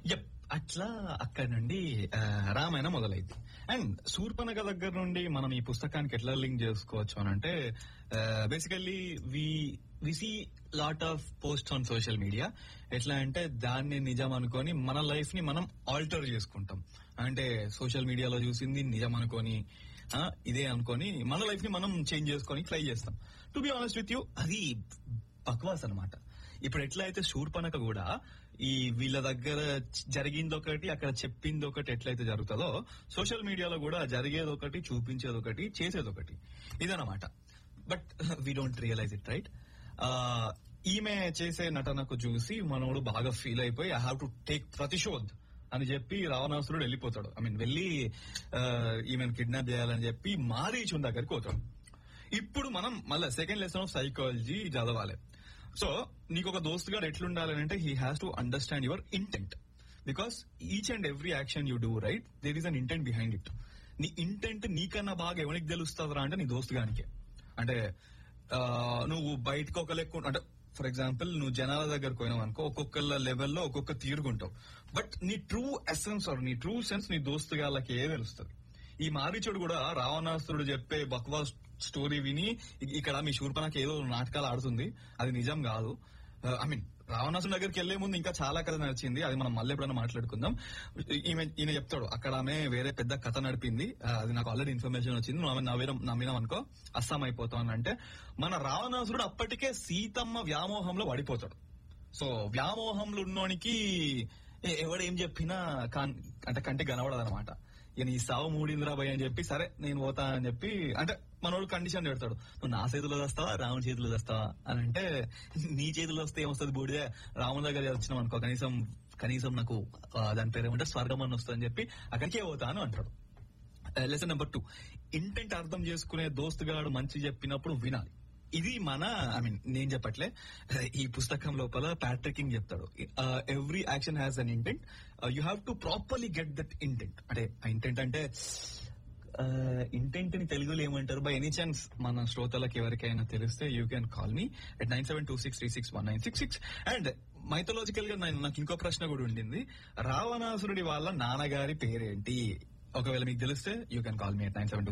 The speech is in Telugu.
యప్ అట్లా అక్కడ నుండి ఆ, రామాయణం మొదలైంది అండ్ శూర్పణఖ దగ్గర నుండి మనం ఈ పుస్తకానికి ఎట్లా లింక్ చేసుకోవచ్చు అని అంటే basically we we see lot of post on social media ఎట్లా అంటే దాన్ని నిజం అనుకొని మన లైఫ్ ని మనం ఆల్టర్ చేసుకుంటాం అంటే సోషల్ మీడియాలో చూసింది నిజం అనుకొని ఆ, ఇదే అనుకొని మన లైఫ్ ని మనం చేంజ్ చేసుకొని ట్రై చేస్తాం to be honest with you అది బక్వాస్ అన్నమాట ఇప్పుడు ఎట్లా అయితే శూర్పణక కూడా ఈ వీళ్ళ దగ్గర జరిగింది ఒకటి అక్కడ చెప్పింది ఒకటి ఎట్లయితే జరుగుతుందో సోషల్ మీడియాలో కూడా జరిగేది ఒకటి చూపించేది ఒకటి చేసేది ఒకటి ఇదన్నమాట but we don't realise it right ఈమె చేసే నటనకు చూసి మనోడు బాగా ఫీల్ అయిపోయి ఐ హావ్ టు టేక్ ప్రతిశోధ్ అని చెప్పి రావణాసురుడు వెళ్ళిపోతాడు ఐ మీన్ వెళ్ళి ఆ, ఈమెను కిడ్నాప్ చేయాలని చెప్పి మారీచుని దగ్గరికి పోతాడు ఇప్పుడు మనం మళ్ళీ సెకండ్ లెసన్ ఆఫ్ సైకాలజీ చదవాలి సో నీకు ఒక దోస్త్ గారు ఎట్లుండాలని అంటే he has to understand your intent because each and every action you do right there is an intent behind it నీ ఇంటెంట్ నీకన్నా బాగా ఎవరికి తెలుస్తుందిరా అంటే నీ దోస్త్ గానికే అంటే ఆ, నువ్వు బయటకు ఒక లెక్క అంటే ఫర్ ఎగ్జాంపుల్ నువ్వు జనాల దగ్గరకు పోయినావు అనుకో ఒక్కొక్కళ్ళ లెవెల్లో ఒక్కొక్క తీరుగుంటావు బట్ నీ ట్రూ ఎసెన్స్ ఆర్ నీ ట్రూ సెన్స్ నీ దోస్తు గాళ్ళకి ఏ తెలుస్తుంది ఈ మారీచుడు కూడా రావణాసురుడు చెప్పే బక్వా స్టోరీ విని ఇ- ఇక్కడ మీ శూర్పణకి ఏదో నాటకాలు ఆడుతుంది అది నిజం కాదు ఐ మీన్ రావణాసురుడి దగ్గరికి వెళ్లే ముందు ఇంకా చాలా కథ నడిచింది అది మనం మళ్ళీ ఎప్పుడైనా మాట్లాడుకుందాం ఈమె ఈయన చెప్తాడు అక్కడ ఆమె వేరే పెద్ద కథ నడిపింది ఆ, అది నాకు ఆల్రెడీ ఇన్ఫర్మేషన్ వచ్చింది నువ్వు ఆమె నవ్విన నమ్మినాం అనుకో అస్సాం అయిపోతావు అని అంటే మన రావణాసురుడు అప్పటికే సీతమ్మ వ్యామోహంలో పడిపోతాడు సో వ్యామోహంలో ఉన్నోనికి ఎ- ఎవడేం చెప్పినా కాన్- అంటే కంటికి కనబడదు అనమాట ఇక నీ సావు మూడిందిరా భయ్ అని చెప్పి సరే నేను పోతా అని చెప్పి అంటే మనోడు కండిషన్ పెడతాడు నువ్వు నా చేతిలో వస్తావా రాముడి చేతిలో వస్తావా అని అంటే నీ చేతిలో వస్తే ఏమొస్తుంది బూడిదే రాముడి దగ్గర వచ్చినాం అనుకో కనీసం కనీసం నాకు ఆ, దాని పేరు ఏమంటే స్వర్గం అని వస్తుంది అని చెప్పి అక్కడికే పోతాను అంటాడు లెసన్ నెంబర్ టూ ఇంటెంట్ అర్థం చేసుకునే దోస్తుగాడు మంచి చెప్పినప్పుడు వినాలి ఇది మన ఐ మీన్ నేను చెప్పట్లే ఈ పుస్తకం లోపల ప్యాట్రికింగ్ చెప్తాడు every action has an intent you have to properly get that intent అంటే ఆ ఇంటెంట్ అంటే ఇంటెంట్ ని తెలుగులో ఏమంటారు బై ఎనీ ఛాన్స్ మన శ్రోతలకు ఎవరికైనా తెలిస్తే you can call me at nine seven two six three six one nine six six and mythological గా నేను- నాకు ఇంకో ప్రశ్న కూడా ఉండింది రావణాసురుడి వాళ్ళ నాన్నగారి పేరేంటి ఒకవేళ మీకు తెలిస్తే you can call me at nine seven